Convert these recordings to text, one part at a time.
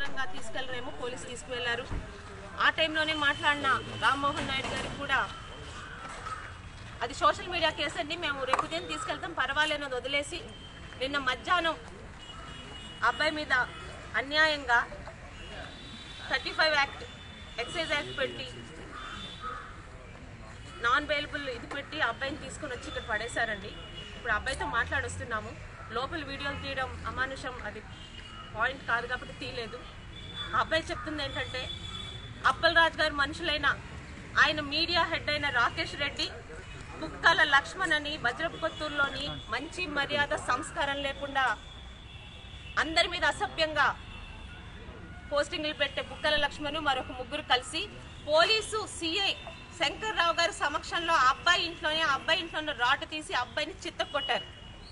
అనవసరంగా తీసుకెళ్లరేమో పోలీసు తీసుకువెళ్లారు ఆ టైంలోనే మాట్లాడిన రామ్మోహన్ నాయుడు గారికి కూడా అది సోషల్ మీడియా కేసు అండి మేము రేపు ఉదయం తీసుకెళ్తాం పర్వాలేనది వదిలేసి నిన్న మధ్యాహ్నం అబ్బాయి మీద అన్యాయంగా thirty five act excise act పెట్టి నాన్ బెయిలబుల్ ఇది పెట్టి ఆ అబ్బాయిని తీసుకొని వచ్చి ఇక్కడ పడేశారండి ఇప్పుడు ఆ అబ్బాయితో మాట్లాడొస్తున్నాము లోపల వీడియోలు తీయడం అమానుషం అది పాయింట్ కాదు కాబట్టి తీయలేదు ఆ అబ్బాయి చెప్తుంది ఏంటంటే అప్పల్ రాజు గారి మనుషులైన ఆయన మీడియా హెడ్ అయిన రాకేష్ రెడ్డి కుక్కల లక్ష్మణ్ అని వజ్రపుకొత్తూరులోని మంచి మర్యాద సంస్కారం లేకుండా అందరి మీద అసభ్యంగా పోస్టింగ్లు పెట్టే బుక్కల లక్ష్మణ్ మరొక ముగ్గురు కలిసి పోలీసు సిఐ శంకర్ రావు గారి సమక్షంలో ఆ అబ్బాయి ఇంట్లోనే ఆ అబ్బాయి ఇంట్లోనే రాడ్ తీసి ఆ అబ్బాయిని చిత్త కొట్టారు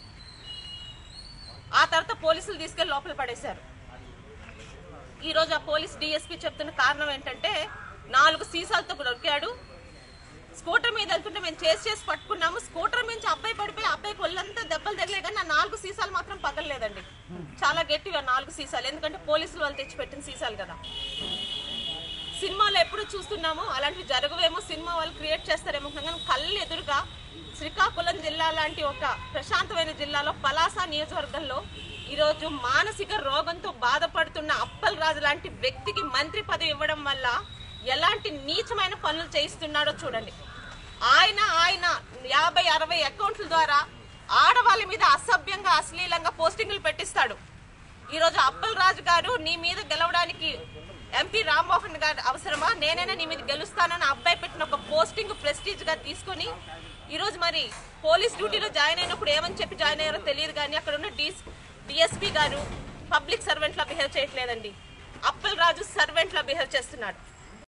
ఆ తర్వాత పోలీసులు తీసుకెళ్లి లోపల పడేశారు ఈ రోజు ఆ పోలీస్ డిఎస్పీ చెప్తున్న కారణం ఏంటంటే నాలుగు సీసాలతో దొరికాడు స్కూటర్ మీద వెళ్తుంటే మేము చేసి చేసి పట్టుకున్నాము స్కూటర్ నుంచి అబ్బాయి పడిపోయి అబ్బాయికి ఒళ్ళంతా దెబ్బలు తగిలే కానీ నా నాలుగు సీసాలు మాత్రం పగలలేదండి చాలా గట్టిగా నాలుగు సీసాలు ఎందుకంటే పోలీసులు వాళ్ళు తెచ్చి పెట్టిన సీసాలు కదా సినిమాలో ఎప్పుడు చూస్తున్నాము అలాంటివి జరగవేమో సినిమా వాళ్ళు క్రియేట్ చేస్తారేమో కానీ కళ్ళు ఎదురుగా శ్రీకాకుళం జిల్లా లాంటి ఒక ప్రశాంతమైన జిల్లాలో పలాస నియోజకవర్గంలో ఈరోజు మానసిక రోగంతో బాధపడుతున్న అప్పల్ రాజు లాంటి వ్యక్తికి మంత్రి పదవి ఇవ్వడం వల్ల ఎలాంటి నీచమైన పనులు చేయిస్తున్నాడో చూడండి ఆయన ఆయన యాభై అరవై అకౌంట్ల ద్వారా ఆడవాళ్ళ మీద అసభ్యంగా అశ్లీలంగా పోస్టింగ్లు పెట్టిస్తాడు ఈరోజు అప్పల్ రాజు గారు నీ మీద గెలవడానికి ఎంపీ రామ్మోహన్ గారు అవసరమా నేనైనా నీ మీద గెలుస్తానని ఆ అబ్బాయి పెట్టిన ఒక పోస్టింగ్ ప్రెస్టీజ్ గా తీసుకొని ఈరోజు మరి పోలీస్ డ్యూటీలో జాయిన్ అయినప్పుడు ఏమని చెప్పి జాయిన్ అయ్యారో తెలియదు కానీ అక్కడ ఉన్న డిస్ డిఎస్పీ గారు పబ్లిక్ సర్వెంట్ లా బిహేవ్ చేయట్లేదండి అప్పల్ రాజు సర్వెంట్ లా బిహేవ్ చేస్తున్నాడు